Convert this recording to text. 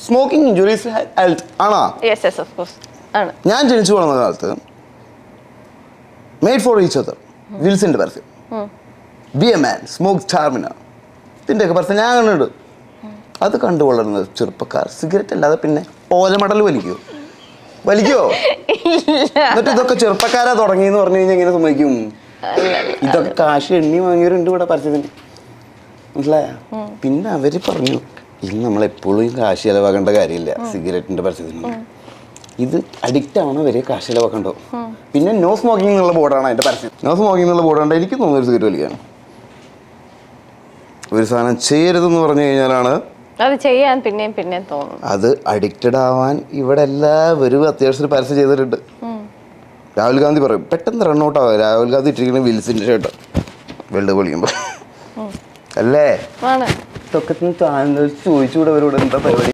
smoking injuries health ആണോ yes yes of course ആണ് ഞാൻ ജനിച്ചു വളർന്ന കാലത്ത് മെയ്ഡ് ഫോർ ഈച്ച് അതർ വിൽസിൻ്റെ പരസ്യം ബി എ മാൻ സ്മോക്ക് സ്റ്റാർമിന ഇതിൻ്റെയൊക്കെ പരസ്യം ഞാൻ കണ്ടിട്ടുണ്ട് അത് കണ്ടു വളർന്ന ചെറുപ്പക്കാർ സിഗരറ്റ് അല്ലാതെ പിന്നെ ഓലമടൽ വലിക്കുമോ വലിക്കുമോ എന്നിട്ട് ഇതൊക്കെ ചെറുപ്പക്കാരാ തുടങ്ങിയെന്ന് പറഞ്ഞു കഴിഞ്ഞാൽ എങ്ങനെ സമ്മതിക്കും ഇതൊക്കെ കാശ് എണ്ണി വാങ്ങിയവരുണ്ട് ഇവിടെ പരസ്യത്തിന് മനസ്സിലായ പിന്നെ അവര് പറഞ്ഞു ഇത് നമ്മൾ എപ്പോഴും കാശ് ചിലവാക്കേണ്ട കാര്യമില്ല സിഗരറ്റിന്റെ പരസ്യത്തിന് ഇത് അഡിക്റ്റ് ആവണ വരെ കാശ് ചിലവാക്കണ്ടോ പിന്നെ നോ സ്മോക്കിംഗ് എന്നുള്ള ബോർഡാണ് അതിന്റെ പരസ്യം നോ സ്മോക്കിംഗ് എന്നുള്ള ബോർഡാണ് എനിക്ക് തോന്നുന്നു ഒരു സിഗരറ്റ് വലിക്കാൻ ഒരു സാധനം ചെയ്യരുതെന്ന് പറഞ്ഞു കഴിഞ്ഞാലാണ് അത് ചെയ്യാൻ പിന്നെയും പിന്നെയും തോന്നുന്നു അത് അഡിക്റ്റഡ് ആവാൻ ഇവിടെ എല്ലാവരും അത്യാവശ്യത്തിന് പരസ്യം ചെയ്തിട്ടുണ്ട് രാഹുൽ ഗാന്ധി പറയും പെട്ടെന്ന് റണ്ണൗട്ട് ആവുക രാഹുൽ ഗാന്ധി ഇട്ടിരിക്കുന്ന വിൽസിന്റെ ഷർട്ട് വെള്ളം പൊളിക്കുമ്പോൾ അല്ലേ ആണ് ഇതൊക്കെ താങ്കൾ ചോദിച്ചുകൂടെ അവരോട് എന്താ പരിപാടി